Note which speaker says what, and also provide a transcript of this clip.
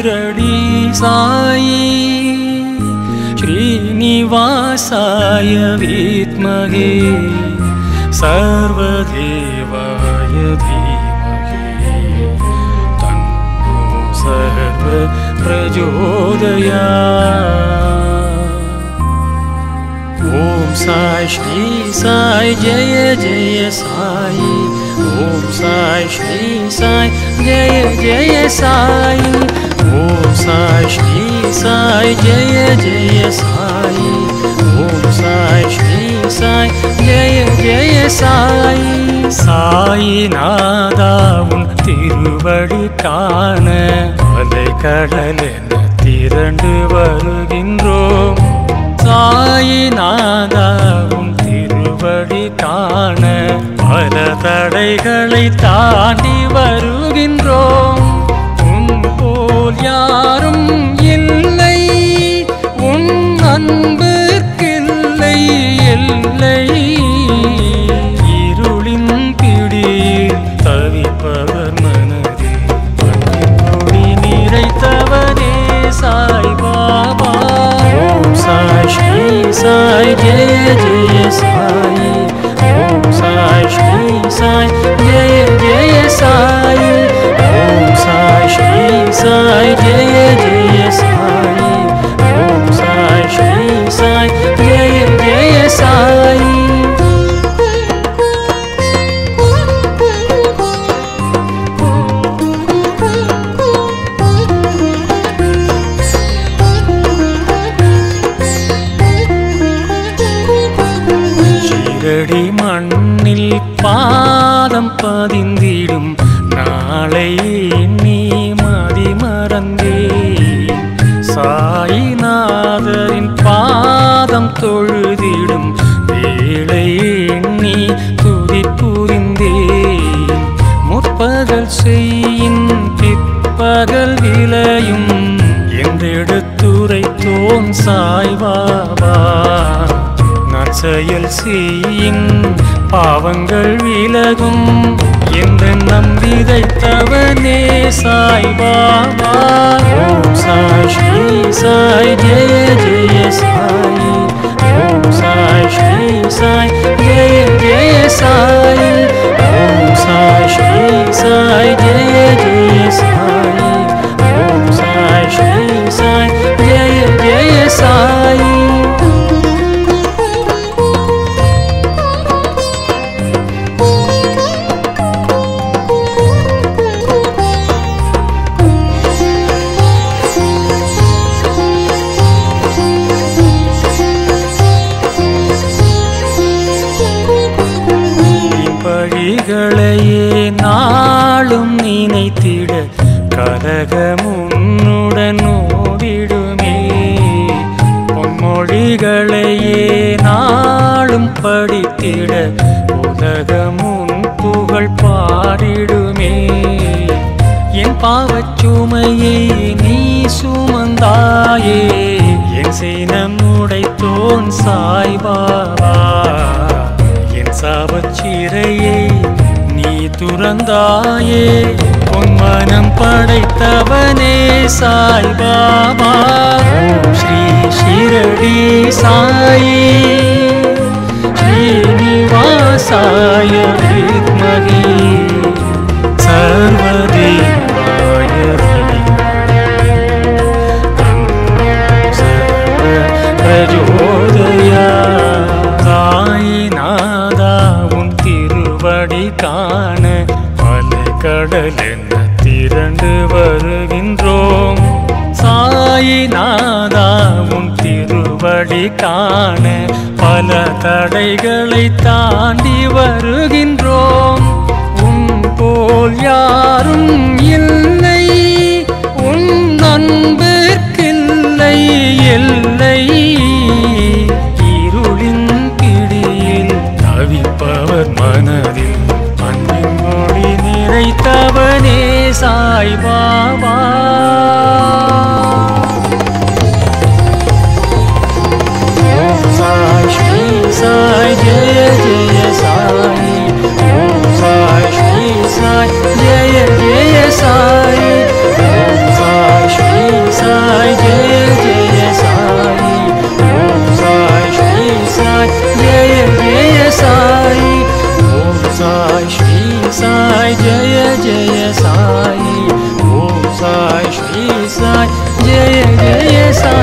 Speaker 1: शिरडी साई श्रीनिवासाय विद्महे सर्वदेवाय धीमहि तन्नो सर्व प्रचोदया ॐ साई श्री साई जय जय साई ॐ साई श्री साई जय जय साई ॐ साई श्री साई जय जय साई ॐ साई श्री साई जय जय साई சாயிநாதா உன் திருவடி காண அலை கடலென திரண்டு வருகின்றோம் சாயிநாதா உன் திருவடி காண பல தடைகளை தாண்டி வருகின்றோம் உன் போல் யாரும் இல்லை உன் அன்புக்கில்லை எல்லை இருளின் பிடியில் தவிப்பவர் மனதில் மொழி நிறைத்தவனே சாய் பாபா ஓம் சாய் ஸ்ரீ சாய் ஜெய ஜெய சாய் ஓம் சாய் ஸ்ரீ சாய் ஜெய ஜெய சாய் ஓம் சாய் ஸ்ரீ சாய் ஜெய ஜெய சாய் ஓம் சாய் ஸ்ரீ சாய் ஜெய ஜெய சாய் ஷீரடி மண்ணில் பாதம் பதிந்திடும் நாளை நீ மதி மறந்தே சாயிநாதரின் பாதம் தொழுதிடும் வேளை நீ துதி புரிந்தே முற்பகல் செய்யின் பிற்பகல் விளையும் என்றெடுத்துரைத்தோன் சாய்பாபா நான் செயல் செய்யின் பாவங்கள் விலகும் எந்த நம்பிதைத்தவனே சாய் பாபா ஓம் சாய் ஸ்ரீ சாய் ஜெய ஜெய சாய் ஓம் சாய் ஸ்ரீ சாய் ஜெய ஜெய சாய் ஓம் சாய் ஸ்ரீ சாய் ஜெய ஜெய சாய் ஓம் சாய் ஸ்ரீ சாய் ஜெய ஜெய சாய் பழிகளையே நாளும் நினைத்திட கரகமுன்னுடன் ஓடிடுமே பொன்மொழிகளையே நாளும் படித்திட உலகமுன் புகழ் பாடிடுமே என் பாவச்சுமையை நீ சுமந்தாயே என் சினம் உடைத்தோன் சாய்பாபா என் சாபச்சிறையை நீ துறந்தாயே உன் மனம் படைத்தவனே சாய்பாபா ஓம் ஸ்ரீ ஷிரடி சாயி ஸ்ரீனிவாசாய வித்மகி சர்வதேவாய பிரஜோதயா சாயிநாதா உன் திருவடி காண மலை கடல் என்ன திரண்டு வருகின்றோம் சாயிநாதா உன் திருவடி காண பல தடைகளை தாண்டி வருகின்றோம் உன் போல் யாரும் இல்லை உன் அன்பிற்கில்லை எல்லை இருளின் பிடியில் தவிப்பவர் மனதில் அன்பின் மொழி நிறைத்தவனே சாய் பாபா ஓம் சாய் ஸ்ரீ சாய் ஜெய ஜெய சாய் ஓம் சாய் ஸ்ரீ சாய் ஜெய ஜெய சாய் ஓம் சாய் ஸ்ரீ சாய் ஜெய ஜெய சாய்